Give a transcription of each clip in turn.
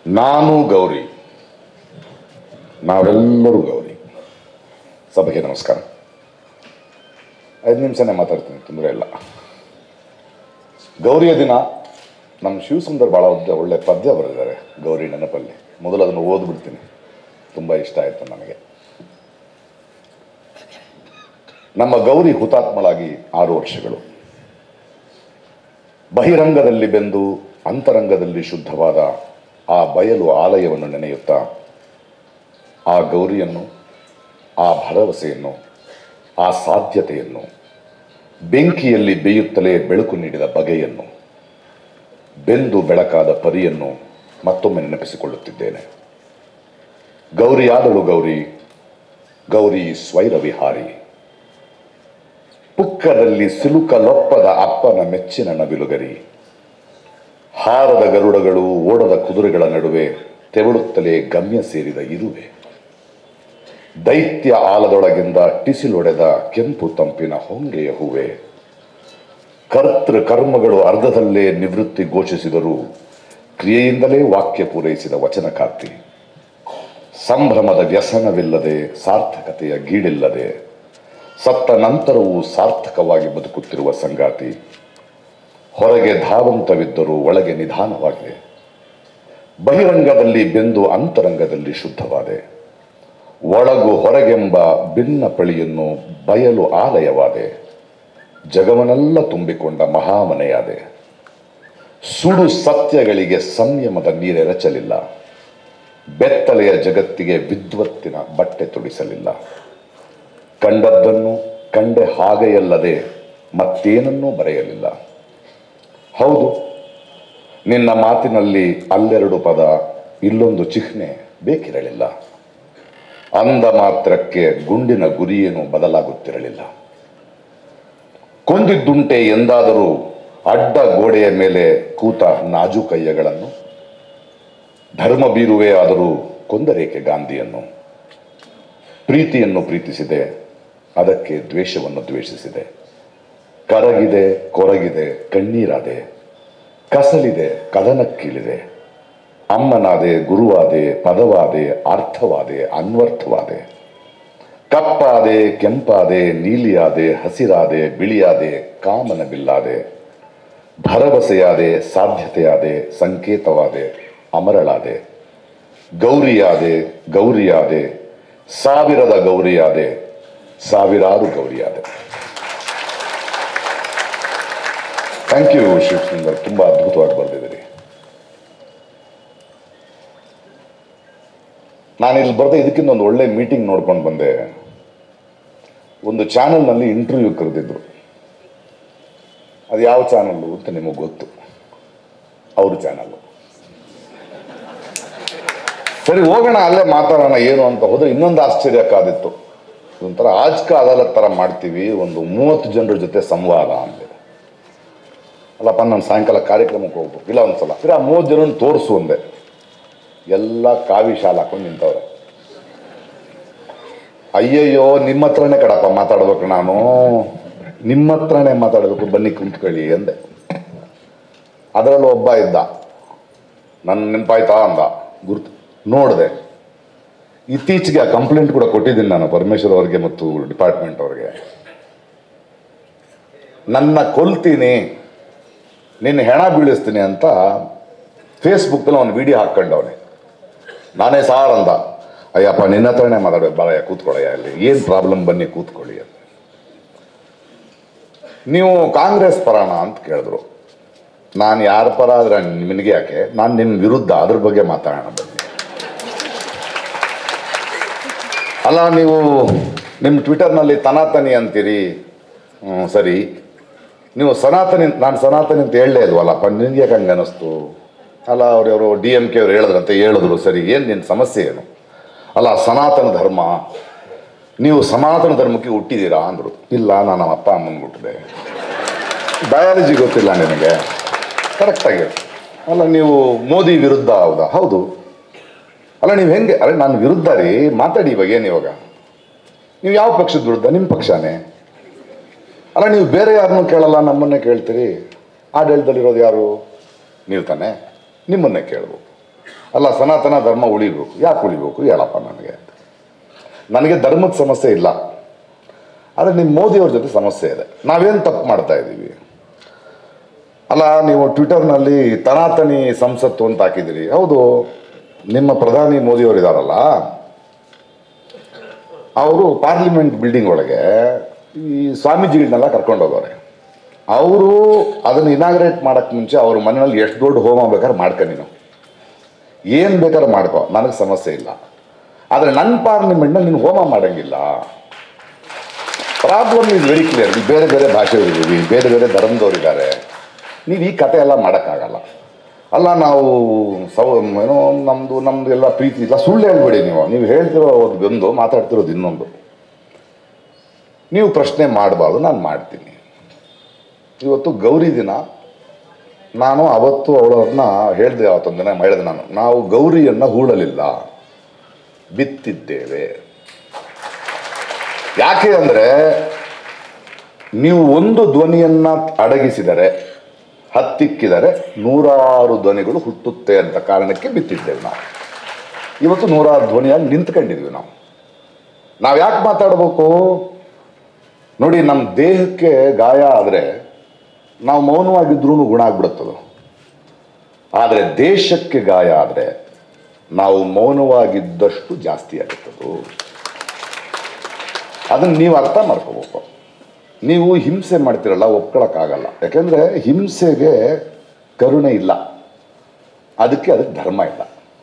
ನಾನು ಗೌರಿ ನಾವೆಲ್ಲರೂ ಗೌರಿ ಸಭೆಗೆ ನಮಸ್ಕಾರ ಐದು ನಿಮಿಷನೇ ಮಾತಾಡ್ತೀನಿ ತೊಂದರೆ ಇಲ್ಲ ಗೌರಿಯ ದಿನ ನಮ್ಮ ಶಿವಸುಂದರ್ ಭಾಳ ಒಳ್ಳೆ ಒಳ್ಳೆ ಪದ್ಯ ಬರೆದಿದ್ದಾರೆ ಗೌರಿ ನೆನಪಲ್ಲಿ ಮೊದಲು ಅದನ್ನು ಓದ್ಬಿಡ್ತೀನಿ ತುಂಬ ಇಷ್ಟ ಆಯಿತು ನನಗೆ ನಮ್ಮ ಗೌರಿ ಹುತಾತ್ಮಳಾಗಿ ಆರು ವರ್ಷಗಳು ಬಹಿರಂಗದಲ್ಲಿ ಬೆಂದು ಅಂತರಂಗದಲ್ಲಿ ಶುದ್ಧವಾದ ಆ ಬಯಲು ಆಲಯವನ್ನು ನೆನೆಯುತ್ತಾ ಆ ಗೌರಿಯನ್ನು ಆ ಭರವಸೆಯನ್ನು ಆ ಸಾಧ್ಯತೆಯನ್ನು ಬೆಂಕಿಯಲ್ಲಿ ಬೇಯುತ್ತಲೇ ಬೆಳಕು ನೀಡಿದ ಬಗೆಯನ್ನು ಬೆಂದು ಬೆಳಕಾದ ಪರಿಯನ್ನು ಮತ್ತೊಮ್ಮೆ ನೆನಪಿಸಿಕೊಳ್ಳುತ್ತಿದ್ದೇನೆ ಗೌರಿಯಾದಳು ಗೌರಿ ಗೌರಿ ಸ್ವೈರವಿಹಾರಿ ಪುಕ್ಕದಲ್ಲಿ ಸಿಲುಕಲೊಪ್ಪದ ಅಪ್ಪನ ಮೆಚ್ಚಿನ ನವಿಲುಗರಿ ಹಾರದ ಗರುಡಗಳು ಓಡದ ಕುದುರೆಗಳ ನಡುವೆ ತೆವಳುತ್ತಲೇ ಗಮ್ಯ ಸೇರಿದ ಇರುವೆ ದೈತ್ಯ ಆಲದೊಳಗಿಂದ ಟಿಸಿಲೊಡೆದ ಕೆಂಪು ತಂಪಿನ ಹೊಂಗೆಯ ಹೂವೆ ಕರ್ತೃ ಕರ್ಮಗಳು ಅರ್ಧದಲ್ಲೇ ನಿವೃತ್ತಿ ಘೋಷಿಸಿದರೂ ಕ್ರಿಯೆಯಿಂದಲೇ ವಾಕ್ಯ ಪೂರೈಸಿದ ವಚನಕಾರ್ತಿ ಸಂಭ್ರಮದ ವ್ಯಸನವಿಲ್ಲದೆ ಸಾರ್ಥಕತೆಯ ಗೀಡಿಲ್ಲದೆ ಸತ್ತ ನಂತರವೂ ಸಾರ್ಥಕವಾಗಿ ಬದುಕುತ್ತಿರುವ ಸಂಗಾತಿ ಹೊರಗೆ ಧಾವಂತವಿದ್ದರೂ ಒಳಗೆ ನಿಧಾನವಾಗಿದೆ ಬಹಿರಂಗದಲ್ಲಿ ಬೆಂದು ಅಂತರಂಗದಲ್ಲಿ ಶುದ್ಧವಾದೆ ಒಳಗು ಹೊರಗೆಂಬ ಭಿನ್ನ ಪಳಿಯನ್ನು ಬಯಲು ಆಲಯವಾದೆ ಜಗವನ್ನೆಲ್ಲ ತುಂಬಿಕೊಂಡ ಮಹಾಮನೆಯಾದೆ ಸುಡು ಸತ್ಯಗಳಿಗೆ ಸಂಯಮದ ನೀರೆರಚಲಿಲ್ಲ ಬೆತ್ತಲೆಯ ಜಗತ್ತಿಗೆ ವಿದ್ವತ್ತಿನ ಬಟ್ಟೆ ತೊಡಿಸಲಿಲ್ಲ ಕಂಡದ್ದನ್ನು ಕಂಡೆ ಹಾಗೆಯಲ್ಲದೆ ಮತ್ತೇನನ್ನೂ ಬರೆಯಲಿಲ್ಲ ಹೌದು ನಿನ್ನ ಮಾತಿನಲ್ಲಿ ಅಲ್ಲೆರಡು ಪದ ಇಲ್ಲೊಂದು ಚಿಹ್ನೆ ಬೇಕಿರಲಿಲ್ಲ ಅಂದ ಮಾತ್ರಕ್ಕೆ ಗುಂಡಿನ ಗುರಿಯೇನು ಬದಲಾಗುತ್ತಿರಲಿಲ್ಲ ಕೊಂದಿದ್ದುಂಟೆ ಎಂದಾದರೂ ಅಡ್ಡ ಗೋಡೆಯ ಮೇಲೆ ಕೂತ ನಾಜೂಕಯ್ಯಗಳನ್ನು ಧರ್ಮ ಬೀರುವೆ ಆದರೂ ಕೊಂದರೇಕೆ ಗಾಂಧಿಯನ್ನು ಪ್ರೀತಿಯನ್ನು ಪ್ರೀತಿಸಿದೆ ಅದಕ್ಕೆ ದ್ವೇಷವನ್ನು ದ್ವೇಷಿಸಿದೆ ಕರಗಿದೆ ಕೊರಗಿದೆ ಕಣ್ಣೀರಾದೆ ಕಸಲಿದೆ ಕದನಕ್ಕೀಳಿದೆ ಅಮ್ಮನಾದೆ ಗುರುವಾದೆ ಪದವಾದೆ ಅರ್ಥವಾದೆ ಅನ್ವರ್ಥವಾದೆ ಕಪ್ಪಾದೆ ಕೆಂಪಾದೆ ನೀಲಿಯಾದೆ ಹಸಿರಾದೆ ಬಿಳಿಯಾದೆ ಕಾಮನ ಬಿಲ್ಲಾದೆ ಭರವಸೆಯಾದೆ ಸಾಧ್ಯತೆಯಾದೆ ಸಂಕೇತವಾದೆ ಅಮರಳಾದೆ ಗೌರಿಯಾದೆ ಗೌರಿಯಾದೆ ಸಾವಿರದ ಗೌರಿಯಾದೆ ಸಾವಿರಾರು ಗೌರಿಯಾದೆ ಥ್ಯಾಂಕ್ ಯು ಶಿವಸುಂದರ್ ತುಂಬ ಅದ್ಭುತವಾಗಿ ಬರೆದಿದ್ದೀರಿ ನಾನು ಇಲ್ಲಿ ಬರ್ದೆ ಇದಕ್ಕಿಂತ ಒಂದು ಒಳ್ಳೆ ಮೀಟಿಂಗ್ ನೋಡ್ಕೊಂಡು ಬಂದೆ ಒಂದು ಚಾನಲ್ನಲ್ಲಿ ಇಂಟರ್ವ್ಯೂ ಕರೆದಿದ್ರು ಅದು ಯಾವ ಚಾನಲ್ಲು ಅಂತ ನಿಮಗೆ ಗೊತ್ತು ಅವ್ರ ಚಾನಲ್ಲು ಸರಿ ಹೋಗೋಣ ಅಲ್ಲೇ ಮಾತಾಡೋಣ ಏನು ಅಂತ ಹೋದ್ರೆ ಇನ್ನೊಂದು ಆಶ್ಚರ್ಯ ಕಾದಿತ್ತು ಒಂಥರ ಆಜ್ಕ ಅದಾಲತ್ ಥರ ಮಾಡ್ತೀವಿ ಒಂದು ಮೂವತ್ತು ಜನರ ಜೊತೆ ಸಂವಾದ ಅಂತ ಅಲ್ಲಪ್ಪ ನಾನು ಸಾಯಂಕಾಲ ಕಾರ್ಯಕ್ರಮಕ್ಕೆ ಹೋಗ್ಬೇಕು ಇಲ್ಲ ಒಂದ್ಸಲ ಸರಿ ಆ ಮೂವತ್ತು ಜನ ತೋರಿಸು ಅಂದೆ ಎಲ್ಲ ಕಾವಿ ಶಾಲೆ ಹಾಕೊಂಡು ನಿಂತವ್ರೆ ಅಯ್ಯಯ್ಯೋ ನಿಮ್ಮ ಹತ್ರನೇ ಕಡಪ್ಪ ಮಾತಾಡ್ಬೇಕು ನಾನು ನಿಮ್ಮ ಹತ್ರನೇ ಮಾತಾಡಬೇಕು ಬನ್ನಿ ಕುಂತ್ಕೊಳ್ಳಿ ಅಂದೆ ಅದರಲ್ಲೂ ಒಬ್ಬ ಇದ್ದ ನನ್ನ ನೆನಪಾಯ್ತಾ ಅಂದ ಗುರ್ತು ನೋಡಿದೆ ಇತ್ತೀಚೆಗೆ ಆ ಕಂಪ್ಲೇಂಟ್ ಕೂಡ ಕೊಟ್ಟಿದ್ದೀನಿ ನಾನು ಪರಮೇಶ್ವರ್ ಅವರಿಗೆ ಮತ್ತು ಡಿಪಾರ್ಟ್ಮೆಂಟ್ ಅವ್ರಿಗೆ ನನ್ನ ಕೊಲ್ತೀನಿ ನಿನ್ನ ಹೆಣ ಬೀಳಿಸ್ತೀನಿ ಅಂತ ಫೇಸ್ಬುಕ್ಕಲ್ಲಿ ಒಂದು ವಿಡಿಯೋ ಹಾಕ್ಕೊಂಡವನೆ ನಾನೇ ಸಾರ್ ಅಂದ ಅಯ್ಯಪ್ಪ ನಿನ್ನ ಹತ್ರನೇ ಮಾತಾಡ್ಬೇಕು ಬಾಳಯ್ಯ ಕೂತ್ಕೊಳ್ಳಯ್ಯ ಅಲ್ಲಿ ಏನು ಪ್ರಾಬ್ಲಮ್ ಬನ್ನಿ ಕೂತ್ಕೊಳ್ಳಿ ಅಂತ ನೀವು ಕಾಂಗ್ರೆಸ್ ಪರಾಣ ಅಂತ ಕೇಳಿದ್ರು ನಾನು ಯಾರ ಪರ ಆದ್ರೆ ನಿನಗೆ ಯಾಕೆ ನಾನು ನಿಮ್ಮ ವಿರುದ್ಧ ಅದ್ರ ಬಗ್ಗೆ ಮಾತಾಡೋಣ ಬನ್ನಿ ಅಲ್ಲ ನೀವು ನಿಮ್ಮ ಟ್ವಿಟರ್ನಲ್ಲಿ ತನಾತನಿ ಅಂತೀರಿ ಹ್ಮ್, ಸರಿ ನೀವು ಸನಾತನಿ ನಾನು ಸನಾತನಿ ಅಂತ ಹೇಳಲೇ ಇಲ್ವಲ್ಲಪ್ಪ ನಿನ್ಗೆ ಯಾಕೆ ಹಂಗೆ ಅನ್ನಿಸ್ತು ಅಲ್ಲ ಅವ್ರವರು ಡಿ ಎಮ್ ಕೆ ಅವ್ರು ಹೇಳಿದ್ರಂತೆ ಹೇಳಿದ್ರು ಸರಿ ಏನು ನಿನ್ನ ಸಮಸ್ಯೆ ಏನು ಅಲ್ಲ ಸನಾತನ ಧರ್ಮ ನೀವು ಸನಾತನ ಧರ್ಮಕ್ಕೆ ಹುಟ್ಟಿದ್ದೀರಾ ಅಂದರು ಇಲ್ಲ ನಾನು ನಮ್ಮ ಅಪ್ಪ ಅಮ್ಮನ ಹುಟ್ಟಿದೆ ಬಯಾಲಜಿ ಗೊತ್ತಿಲ್ಲ ನಿನಗೆ ಕರೆಕ್ಟಾಗಿ ಅಲ್ಲ ನೀವು ಮೋದಿ ವಿರುದ್ಧ ಹೌದಾ ಹೌದು ಅಲ್ಲ ನೀವು ಹೆಂಗೆ ಅರೆ ನಾನು ವಿರುದ್ಧ ರೀ ಮಾತಾಡಿ ಇವಾಗ ಏನು ಇವಾಗ ನೀವು ಯಾವ ಪಕ್ಷದ ವಿರುದ್ಧ ನಿಮ್ಮ ಪಕ್ಷನೇ ಅಲ್ಲ ನೀವು ಬೇರೆ ಯಾರನ್ನೂ ಕೇಳಲ್ಲ ನಮ್ಮನ್ನೇ ಕೇಳ್ತೀರಿ ಆಡಳಿತದಲ್ಲಿರೋದು ಯಾರು ನೀವು ತಾನೇ ನಿಮ್ಮನ್ನೇ ಕೇಳ್ಬೇಕು ಅಲ್ಲ ಸನಾತನ ಧರ್ಮ ಉಳಿಬೇಕು ಯಾಕೆ ಉಳಿಬೇಕು ಹೇಳಪ್ಪ ನನಗೆ ಅಂತ ನನಗೆ ಧರ್ಮದ ಸಮಸ್ಯೆ ಇಲ್ಲ ಆದರೆ ನಿಮ್ಮ ಮೋದಿಯವ್ರ ಜೊತೆ ಸಮಸ್ಯೆ ಇದೆ ನಾವೇನು ತಪ್ಪು ಮಾಡ್ತಾ ಇದ್ದೀವಿ ಅಲ್ಲ ನೀವು ಟ್ವಿಟರ್ನಲ್ಲಿ ತನಾತನಿ ಸಂಸತ್ತು ಅಂತ ಹಾಕಿದಿರಿ ಹೌದು ನಿಮ್ಮ ಪ್ರಧಾನಿ ಮೋದಿಯವರು ಇದಾರಲ್ಲ ಅವರು ಪಾರ್ಲಿಮೆಂಟ್ ಬಿಲ್ಡಿಂಗ್ ಒಳಗೆ ಈ ಸ್ವಾಮೀಜಿಗಳನ್ನೆಲ್ಲ ಕರ್ಕೊಂಡು ಹೋಗೋರೆ ಅವರು ಅದನ್ನು ಇನಾಗ್ರೇಟ್ ಮಾಡೋಕ್ಕೆ ಮುಂಚೆ ಅವ್ರ ಮನೆಯಲ್ಲಿ ಎಷ್ಟು ದೊಡ್ಡ ಹೋಮ ಬೇಕಾದ್ರೆ ಮಾಡ್ಕೊ ನೀನು ಏನು ಬೇಕಾದ್ರೆ ಮಾಡ್ಕೊ ನನಗೆ ಸಮಸ್ಯೆ ಇಲ್ಲ ಆದರೆ ನನ್ನ ಪಾರ್ಲಿಮೆಂಟ್ನಲ್ಲಿ ನೀನು ಹೋಮ ಮಾಡೋಂಗಿಲ್ಲ ಪ್ರಾಬ್ಲಮ್ ಇಸ್ ವೆರಿ ಕ್ಲಿಯರ್ ಇಲ್ಲಿ ಬೇರೆ ಬೇರೆ ಭಾಷೆಯವರಿದ್ದೀವಿ ಬೇರೆ ಬೇರೆ ಧರ್ಮದವರಿದ್ದಾರೆ ನೀವು ಈ ಕತೆ ಎಲ್ಲ ಮಾಡೋಕ್ಕಾಗಲ್ಲ ಅಲ್ಲ ನಾವು ಸೌ ಏನೋ ನಮ್ಮದು ನಮ್ಮದು ಎಲ್ಲ ಪ್ರೀತಿ ಇಲ್ಲ ಸುಳ್ಳು ಹೇಳ್ಬೇಡಿ ನೀವು ನೀವು ಹೇಳ್ತಿರೋ ಒಂದು ಮಾತಾಡ್ತಿರೋದು ಇನ್ನೊಂದು ನೀವು ಪ್ರಶ್ನೆ ಮಾಡಬಾರ್ದು ನಾನು ಮಾಡ್ತೀನಿ ಇವತ್ತು ಗೌರಿ ದಿನ ನಾನು ಅವತ್ತು ಅವಳನ್ನ ಹೇಳಿದೆ ಅವತ್ತೊಂದು ದಿನ ಹೇಳಿದೆ ನಾನು ನಾವು ಗೌರಿಯನ್ನು ಹೂಡಲಿಲ್ಲ ಬಿತ್ತಿದ್ದೇವೆ ಯಾಕೆ ಅಂದರೆ ನೀವು ಒಂದು ಧ್ವನಿಯನ್ನ ಅಡಗಿಸಿದರೆ ಹತ್ತಿಕ್ಕಿದರೆ ನೂರಾರು ಧ್ವನಿಗಳು ಹುಟ್ಟುತ್ತೆ ಅಂತ ಕಾರಣಕ್ಕೆ ಬಿತ್ತಿದ್ದೇವೆ ನಾವು ಇವತ್ತು ನೂರಾರು ಧ್ವನಿಯಾಗಿ ನಿಂತ್ಕೊಂಡಿದ್ವಿ ನಾವು ನಾವು ಯಾಕೆ ಮಾತಾಡಬೇಕು ನೋಡಿ ನಮ್ಮ ದೇಹಕ್ಕೆ ಗಾಯ ಆದರೆ ನಾವು ಮೌನವಾಗಿದ್ರೂ ಗುಣ ಆಗ್ಬಿಡುತ್ತದು ಆದರೆ ದೇಶಕ್ಕೆ ಗಾಯ ಆದರೆ ನಾವು ಮೌನವಾಗಿದ್ದಷ್ಟು ಜಾಸ್ತಿ ಆಗುತ್ತದು ಅದನ್ನು ನೀವು ಅರ್ಥ ಮಾಡ್ಕೋಬೇಕು ನೀವು ಹಿಂಸೆ ಮಾಡ್ತಿರಲ್ಲ ಒಪ್ಕೊಳಕ್ಕಾಗಲ್ಲ ಯಾಕೆಂದರೆ ಹಿಂಸೆಗೆ ಕರುಣೆ ಇಲ್ಲ ಅದಕ್ಕೆ ಅದಕ್ಕೆ ಧರ್ಮ ಇಲ್ಲ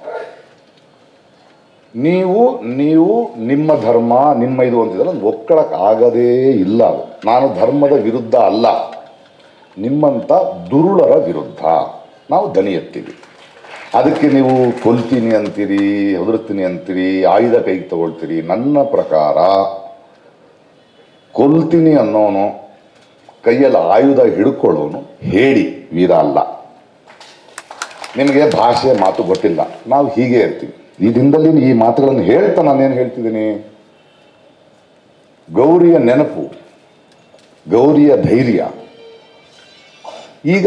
ನೀವು ನೀವು ನಿಮ್ಮ ಧರ್ಮ ನಿಮ್ಮ ಇದು ಅಂತಿದ್ರೆ ಅದು ಒಪ್ಕೊಳಕ್ ಆಗದೇ ಇಲ್ಲ ಅದು ನಾನು ಧರ್ಮದ ವಿರುದ್ಧ ಅಲ್ಲ ನಿಮ್ಮಂಥ ದುರುಳರ ವಿರುದ್ಧ ನಾವು ದನಿ ಎತ್ತೀವಿ ಅದಕ್ಕೆ ನೀವು ಕೊಲ್ತೀನಿ ಅಂತೀರಿ ಹೆದರ್ತೀನಿ ಅಂತೀರಿ ಆಯುಧ ಕೈಗೆ ತಗೊಳ್ತೀರಿ ನನ್ನ ಪ್ರಕಾರ ಕೊಲ್ತೀನಿ ಅನ್ನೋನು ಕೈಯಲ್ಲಿ ಆಯುಧ ಹಿಡ್ಕೊಳ್ಳೋನು ಹೇಳಿ ವೀರ ಅಲ್ಲ ನಿಮಗೆ ಭಾಷೆ ಮಾತು ಗೊತ್ತಿಲ್ಲ ನಾವು ಹೀಗೆ ಇರ್ತೀವಿ ಈ ದಿನದಲ್ಲಿ ಈ ಮಾತುಗಳನ್ನು ಹೇಳ್ತಾ ನಾನೇನು ಹೇಳ್ತಿದ್ದೀನಿ ಗೌರಿಯ ನೆನಪು ಗೌರಿಯ ಧೈರ್ಯ ಈಗ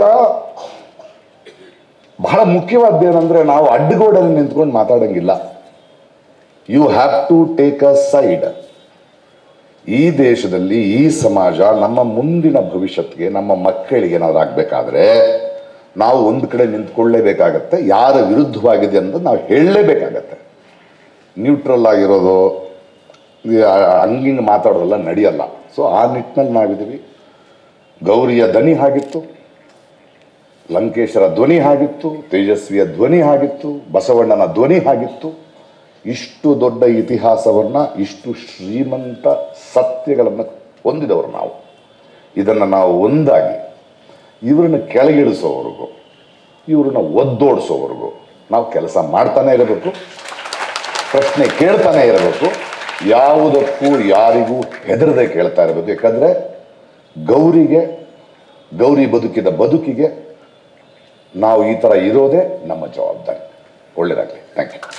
ಬಹಳ ಮುಖ್ಯವಾದ್ದೇನೆಂದ್ರೆ ನಾವು ಅಡ್ಡಗೋಡಲ್ಲಿ ನಿಂತ್ಕೊಂಡು ಮಾತಾಡಂಗಿಲ್ಲ you have to take a side ಈ ದೇಶದಲ್ಲಿ ಈ ಸಮಾಜ ನಮ್ಮ ಮುಂದಿನ ಭವಿಷ್ಯತ್ಗೆ ನಮ್ಮ ಮಕ್ಕಳಿಗೆ ಏನಾದ್ರು ಆಗಬೇಕಾದ್ರೆ ನಾವು ಒಂದು ಕಡೆ ನಿಂತ್ಕೊಳ್ಳೇಬೇಕಾಗತ್ತೆ ಯಾರ ವಿರುದ್ಧವಾಗಿದೆ ಅಂತ ನಾವು ಹೇಳಲೇಬೇಕಾಗತ್ತೆ ನ್ಯೂಟ್ರಲ್ ಆಗಿರೋದು ಈ ಹಂಗಿಂಗ್ ಮಾತಾಡೋದೆಲ್ಲ ನಡೆಯಲ್ಲ ಸೊ ಆ ನಿಟ್ಟಿನಲ್ಲಿ ನಾವಿದ್ದೀವಿ ಗೌರಿಯ ದನಿ ಹಾಗಿತ್ತು ಲಂಕೇಶರ ಧ್ವನಿ ಹಾಗಿತ್ತು ತೇಜಸ್ವಿಯ ಧ್ವನಿ ಹಾಗಿತ್ತು ಬಸವಣ್ಣನ ಧ್ವನಿ ಹಾಗಿತ್ತು ಇಷ್ಟು ದೊಡ್ಡ ಇತಿಹಾಸವನ್ನು ಇಷ್ಟು ಶ್ರೀಮಂತ ಸತ್ಯಗಳನ್ನು ಹೊಂದಿದವರು ನಾವು ಇದನ್ನು ನಾವು ಒಂದಾಗಿ ಇವರನ್ನ ಕೆಳಗಿಳಿಸೋವರೆಗೂ ಇವ್ರನ್ನ ಒದ್ದೋಡಿಸೋವರೆಗೂ ನಾವು ಕೆಲಸ ಮಾಡ್ತಾನೆ ಇರಬೇಕು ಪ್ರಶ್ನೆ ಕೇಳ್ತಾನೆ ಇರಬೇಕು ಯಾವುದಕ್ಕೂ ಯಾರಿಗೂ ಹೆದರದೆ ಕೇಳ್ತಾ ಇರಬೇಕು ಯಾಕಂದರೆ ಗೌರಿಗೆ ಗೌರಿ ಬದುಕಿದ ಬದುಕಿಗೆ ನಾವು ಈ ಥರ ಇರೋದೇ ನಮ್ಮ ಜವಾಬ್ದಾರಿ ಒಳ್ಳೆಯದಾಗಲಿ ಥ್ಯಾಂಕ್ ಯು